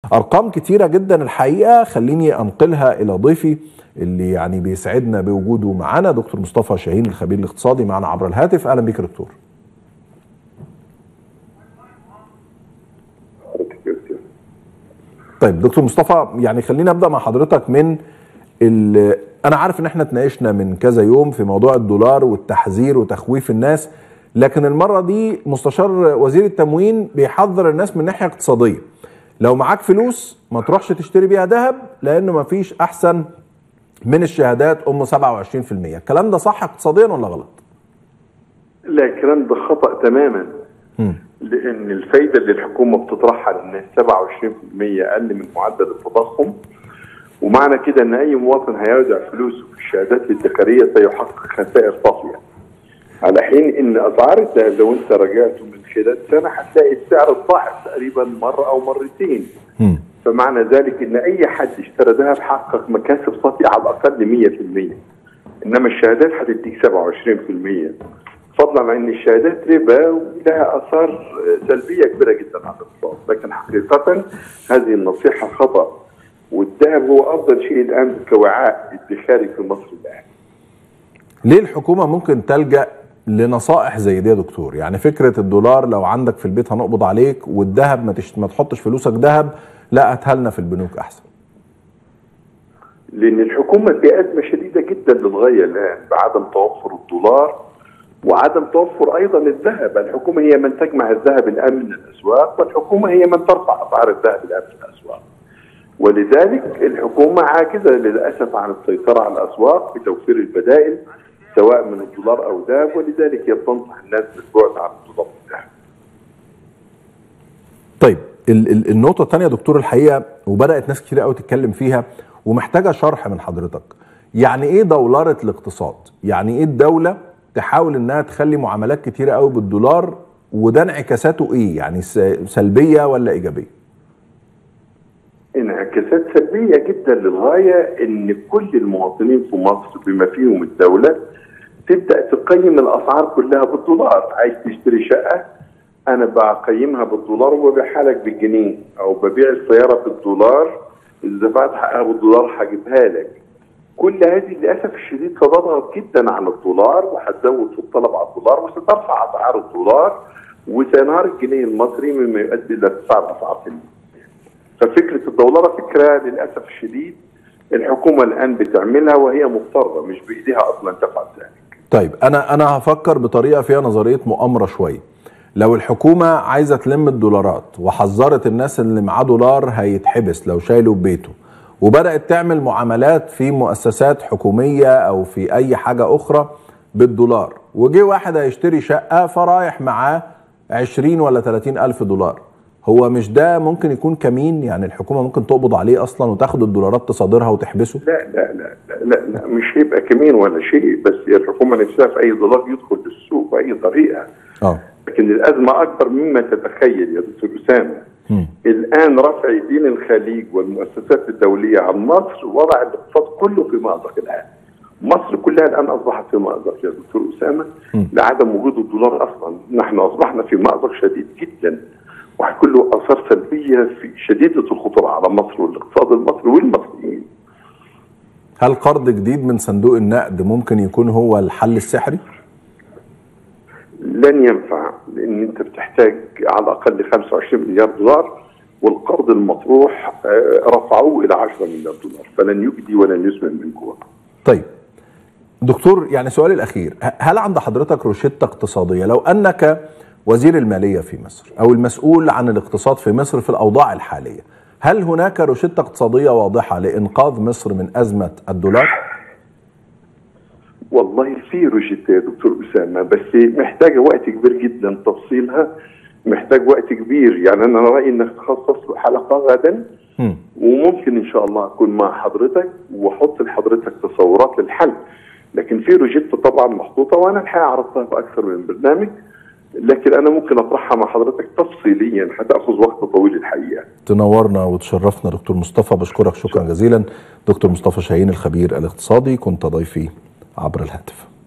ارقام كتيره جدا الحقيقه خليني انقلها الى ضيفي اللي يعني بيسعدنا بوجوده معانا دكتور مصطفى شاهين الخبير الاقتصادي معنا عبر الهاتف اهلا بك يا دكتور طيب دكتور مصطفى يعني خلينا ابدا مع حضرتك من انا عارف ان احنا اتناقشنا من كذا يوم في موضوع الدولار والتحذير وتخويف الناس لكن المره دي مستشار وزير التموين بيحذر الناس من ناحيه اقتصاديه لو معاك فلوس ما تروحش تشتري بيها ذهب لانه ما فيش احسن من الشهادات ام 27% الكلام ده صح اقتصاديا ولا غلط لا الكلام ده خطا تماما م. لان الفايده اللي الحكومه بتطرحها للناس 27% اقل من معدل التضخم ومعنى كده ان اي مواطن هيودع فلوسه في الشهادات الادخاريه سيحقق خسائر طافيه على حين ان اسعار الذهب لو انت رجعته من خلال سنه هتلاقي السعر اتضاعف تقريبا مره او مرتين م. فمعنى ذلك ان اي حد اشترى ذهب حقق مكاسب صافيه على الاقل 100% انما الشهادات هتديك 27% فضلا عن ان الشهادات ربا ولها اثار سلبيه كبيره جدا على الاقتصاد لكن حقيقه هذه النصيحه خطا والذهب هو افضل شيء الان كوعاء ادخاري في مصر الان ليه الحكومه ممكن تلجا لنصائح زي دي يا دكتور يعني فكره الدولار لو عندك في البيت هنقبض عليك والذهب ما, تشت... ما تحطش فلوسك ذهب لا اتهلنا في البنوك احسن لان الحكومه في ازمه شديده جدا للغايه الان بعدم توفر الدولار وعدم توفر ايضا الذهب، الحكومه هي من تجمع الذهب الان من الاسواق والحكومه هي من ترفع اسعار الذهب الان في الاسواق. ولذلك الحكومه عاجزه للاسف عن السيطره على الاسواق بتوفير البدائل سواء من الدولار او ذهب ولذلك هي بتنصح الناس بالبعد عن الدولار والذهب. طيب النقطه الثانيه يا دكتور الحقيقه وبدات ناس كتير قوي تتكلم فيها ومحتاجه شرح من حضرتك. يعني ايه دولاره الاقتصاد؟ يعني ايه الدوله تحاول انها تخلي معاملات كتيره قوي بالدولار وده انعكاساته ايه؟ يعني سلبيه ولا ايجابيه؟ انعكاسات سلبيه جدا للغايه ان كل المواطنين في مصر بما فيهم الدوله تبدا تقيم الاسعار كلها بالدولار، عايز تشتري شقه انا بقيمها بالدولار وببيعها لك بالجنيه او ببيع السياره بالدولار اذا دفعت حقها بالدولار هجيبها لك. كل هذه للاسف الشديد ستضغط جدا على الدولار وهتزود في الطلب على الدولار وسترفع اسعار الدولار وسينهار الجنيه المصري مما يؤدي الى ارتفاع الاسعار في ففكره الدولار فكره للاسف الشديد الحكومه الان بتعملها وهي مضطره مش بايديها اصلا تفعل ذلك. طيب انا انا هفكر بطريقه فيها نظريه مؤامره شويه. لو الحكومه عايزه تلم الدولارات وحذرت الناس اللي معاه دولار هيتحبس لو شايله ببيته وبدات تعمل معاملات في مؤسسات حكوميه او في اي حاجه اخرى بالدولار وجه واحد هيشتري شقه فرايح معاه 20 ولا 30 الف دولار هو مش ده ممكن يكون كمين يعني الحكومه ممكن تقبض عليه اصلا وتاخد الدولارات تصادرها وتحبسه لا لا لا لا, لا, لا مش هيبقى كمين ولا شيء بس الحكومه نفسها في اي دولار يدخل السوق باي طريقه اه لكن الازمه اكبر مما تتخيل يا دكتور اسامه الان رفع دين الخليج والمؤسسات الدوليه عن مصر وضع الاقتصاد كله في مأزق الان مصر كلها الان اصبحت في مأزق يا دكتور اسامه لعدم وجود الدولار اصلا نحن اصبحنا في مأزق شديد جدا وهيكون له اثار سلبيه في شديده الخطوره على مصر والاقتصاد المصري والمصريين. هل قرض جديد من صندوق النقد ممكن يكون هو الحل السحري؟ لن ينفع لان انت بتحتاج على الاقل 25 مليار دولار والقرض المطروح رفعوه الى 10 مليار دولار فلن يجدي ولن يسمن من جوع. طيب دكتور يعني سؤالي الاخير هل عند حضرتك روشته اقتصاديه لو انك وزير الماليه في مصر او المسؤول عن الاقتصاد في مصر في الاوضاع الحاليه هل هناك روشته اقتصاديه واضحه لانقاذ مصر من ازمه الدولار؟ والله في روشته يا دكتور اسامه بس محتاجه وقت كبير جدا تفصيلها محتاج وقت كبير يعني انا رايي انك تخصص له حلقه غدا م. وممكن ان شاء الله اكون مع حضرتك واحط لحضرتك تصورات للحل لكن في روجيتا طبعا محطوطه وانا الحقيقه عرضتها في اكثر من برنامج لكن انا ممكن اطرحها مع حضرتك تفصيليا هتاخذ وقت طويل الحقيقه. تنورنا وتشرفنا دكتور مصطفى بشكرك شكرا جزيلا دكتور مصطفى شاهين الخبير الاقتصادي كنت ضيفي عبر الهاتف.